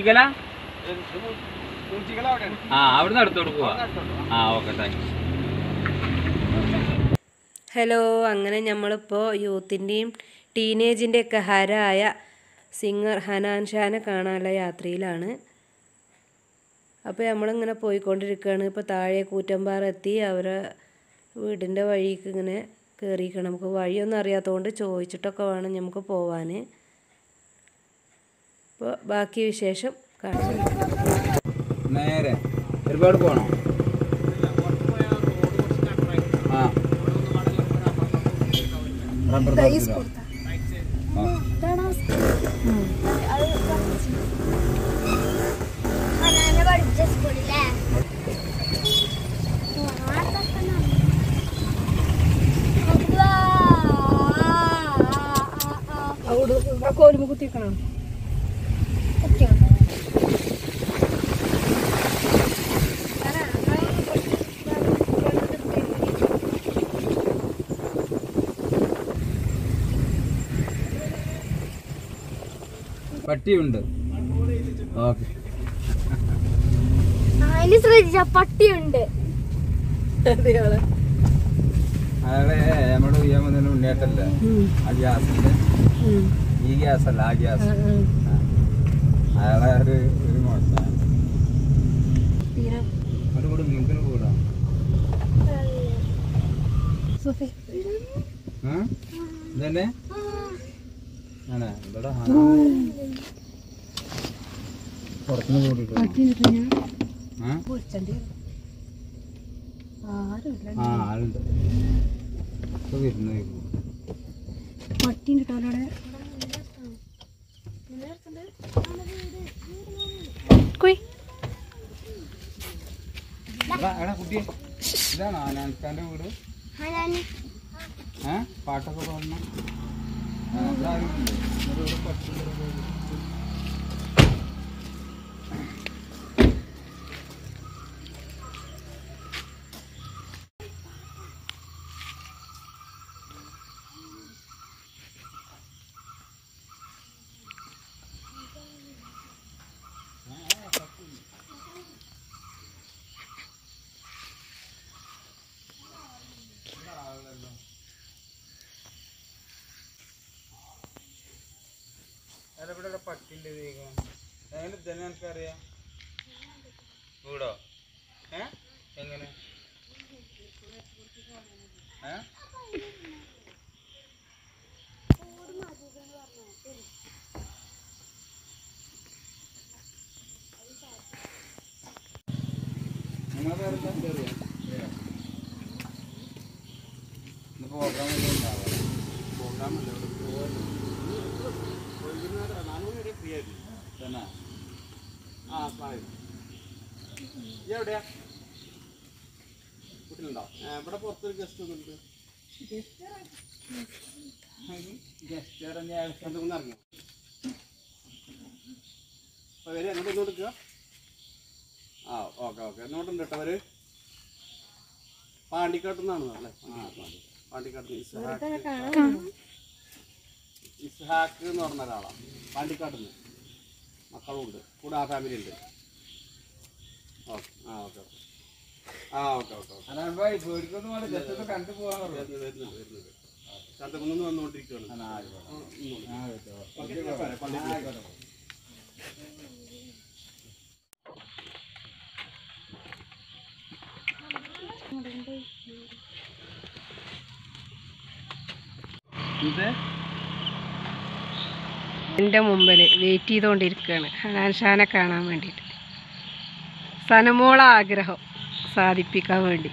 മൂച്ചിക്കല ആ അവിടുന്ന് അടുത്തോട്ട് പോവാ ആ ഓക്കെ താങ്ക് യു ഹലോ അങ്ങനെ നമ്മളിപ്പോൾ യൂത്തിൻ്റെയും ടീനേജിൻ്റെ ഒക്കെ ഹരായ സിംഗർ ഹനാൻ ഷാനെ കാണാനുള്ള യാത്രയിലാണ് അപ്പോൾ നമ്മളിങ്ങനെ പോയിക്കൊണ്ടിരിക്കുകയാണ് ഇപ്പോൾ താഴെ കൂറ്റമ്പാറ എത്തി അവരെ വീടിൻ്റെ വഴിക്ക് ഇങ്ങനെ കയറിയിരിക്കണം നമുക്ക് വഴിയൊന്നും അറിയാത്തതുകൊണ്ട് ചോദിച്ചിട്ടൊക്കെ വേണം നമുക്ക് പോവാൻ അപ്പോൾ ബാക്കി വിശേഷം കാണാം നേരെ ഒരുപാട് പോണോ ആ റബ്ബർ തോട്ടത്തിലോ? ആ. ഹനാനെ പഠിച്ച സ്കൂളിലെ കോലുമ്പ് കുത്തിക്കണം പട്ടിയുണ്ട് ഓക്കെ അതിന് ശ്രദ്ധിച്ച പട്ടിയുണ്ട് അതെയാളെ അയാളെ നമ്മുടെ ഉയ്യാൻ വന്നതിന് ഉണ്ണിയേട്ടല്ല ആ ഗ്യാസിന്റെ ഈ ഗ്യാസ് അല്ല ആ ഗ്യാസ് അയാളെ ഒരു ഒരു മോശമാണ് ഒരു കൂടി മുൻപിന് കൂടാ ഇതന്നെ ആണോ ഇവിടെ പുറത്തുനിന്ന് കൂടിയിട്ട് ആ ആളുണ്ട് ഇപ്പൊ വരുന്നു കുയ് എടാ എടാ കുട്ടി ഇതാണോ ആനാൻഖാന്റെ വീട് ഹനാന് ഏ പാട്ടൊക്കെ പാടണ ആ, ഇവിടെ ആരും ഇല്ലേ? ഇവിടെ ഇവിടെ പട്ടിയുടെ ഒരു വീട്. അല്ല, ഇവിടെ ഒരു പട്ടിന്റെ വേഗം എങ്ങനെ തന്നെ എനിക്കറിയാം വീടോ ഏ എങ്ങനെ ഏ നിങ്ങളെ പേരെന്താ അറിയാം ഇന്ന് പ്രോഗ്രാം എല്ലാം ഉണ്ടാവാം പ്രോഗ്രാം അല്ലേ ഇവിടെ തന്നെ ആ എവിടെയാ വീട്ടിലുണ്ടോ ആ, ഇവിടെ പുറത്തൊരു ഗസ്റ്റ് വന്നിട്ടുണ്ട് ഗസ്റ്റ് പറഞ്ഞ ആവശ്യം എന്തൊന്നും ഇറങ്ങിയോ അപ്പോൾ വരെ എങ്ങോട്ട് ഒന്ന് എടുക്കുക ആ ഓക്കെ ഓക്കെ എന്നോട്ടുണ്ട് കേട്ടോ അവര് പാണ്ടിക്കാട്ട് നിന്നാണ് അല്ലേ ആ പാണ്ടി പാണ്ടിക്കാട്ട് ഇസ്ഹാക്ക് ഇസ്ഹാക്ക് എന്ന് പറഞ്ഞ ഒരാളാണ് പാണ്ടിക്കാട്ട് നിന്ന് മക്കളുണ്ട് കൂടെ ആ ഫാമിലി ഉണ്ട് ഓക്കെ ആ ഓക്കെ ഓക്കെ ആ ഓക്കെ ഓക്കെ ഓക്കെ അതാണ് ഭായി പേടിക്കൊന്നും വേണ്ട ജസ്റ്റ് ഒന്ന് കണ്ടു പോകാൻ വരുന്നുണ്ട് വരുന്നുണ്ട് വരുന്നുണ്ട് ചന്തകുന്ന് വന്നുകൊണ്ടിരിക്കുകയാണ് ഇത് എൻ്റെ മുമ്പിൽ വെയിറ്റ് ചെയ്തുകൊണ്ടിരിക്കുകയാണ് ഹനാൻ ഷാനെ കാണാൻ വേണ്ടിയിട്ട് സനമോള ആഗ്രഹം സാധിപ്പിക്കാൻ വേണ്ടി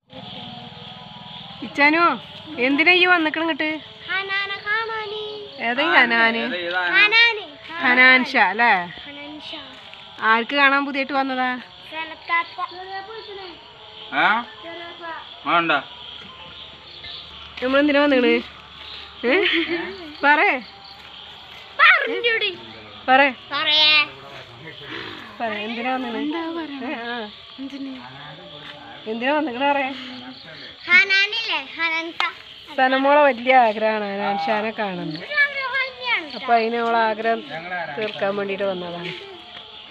ഇച്ചാനോ എന്തിനാ ഈ വന്നിക്കണം ഇങ്ങോട്ട് ഹനാനെ കാണാന് ഏതാ ഈ ഹനാന് ഹനാന് ഹനാൻ ഷാ അല്ലേ ഹനാൻ ഷാ ആർക്ക് കാണാൻ പുതിയിട്ട് വന്നതാ സ്ഥലത്താത്ത ആ വേണ്ട നമ്മളെന്തിനാ വന്നിക്കണ് ഏ പറേ പറഞ്ഞൂടി പറേ പറയേ പറ എന്തിനാ വന്നിക്കണ് ഏ, ആ. എന്തിനാ വന്നിക്കണ പറയാ ഹനാനില്ലേ ഹനാൻക സനമോളെ വലിയ ആഗ്രഹമാണ് ഹനാൻ ഷാനെ കാണുന്നത് തന്നെയാണ് അപ്പൊ അതിന് അവളെ ആഗ്രഹം തീർക്കാൻ വേണ്ടിയിട്ട് വന്നതാണ്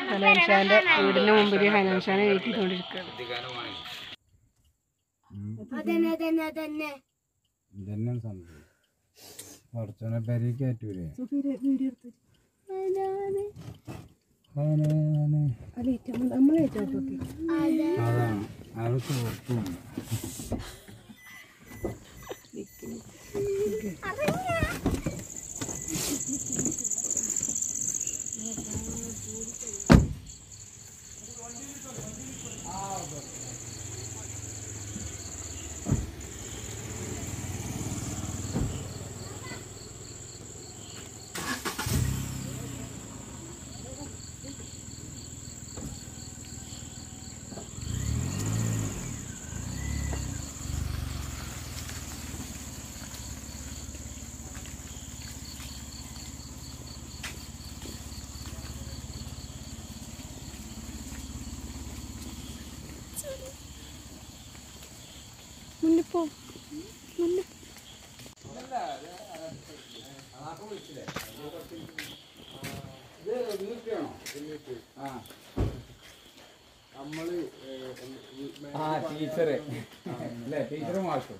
ഹനാൻഷാന്റെ വീടിന്റെ മുമ്പിൽ ഹനാൻഷാനെ വെയിറ്റ് ചെയ്തുകൊണ്ടിരിക്കുകയാണ് അധികാരമാണ് അതന്നെ അതന്നെ അതന്നെ ഇതന്നെ സംഭവം കുറച്ചോനെ പെരി കയറ്റൂലേ ഹനാനെ. അതാണ് അത് സോപ്പും മുന്നിപ്പോ ഇത് നീട്ടിയാണോ ആ ആ ടീച്ചറ് അല്ലേ ടീച്ചറ് മാഷു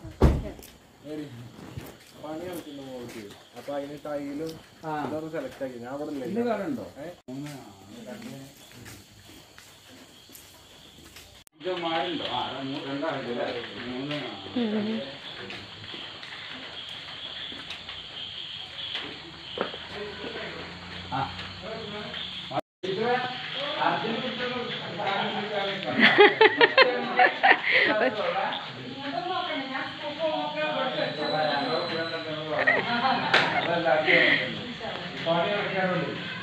പണി നടക്കുന്ന മോൾക്ക് അപ്പൊ അതിന് ടൈലും ആ സെലക്ട് ആക്കി ഞാൻ അവിടെ ഇന്ന് കണ്ടുണ്ടോ മൂന്ന് ആ, രണ്ട് ഇത് മാറുണ്ടോ ആ മൂ- രണ്ടാളുണ്ട് അല്ലേ മൂന്ന് ആ. ആ. ടീച്ചറെ, അർജുൻ കുട്ടികൾ പണി നടക്കാറുണ്ട്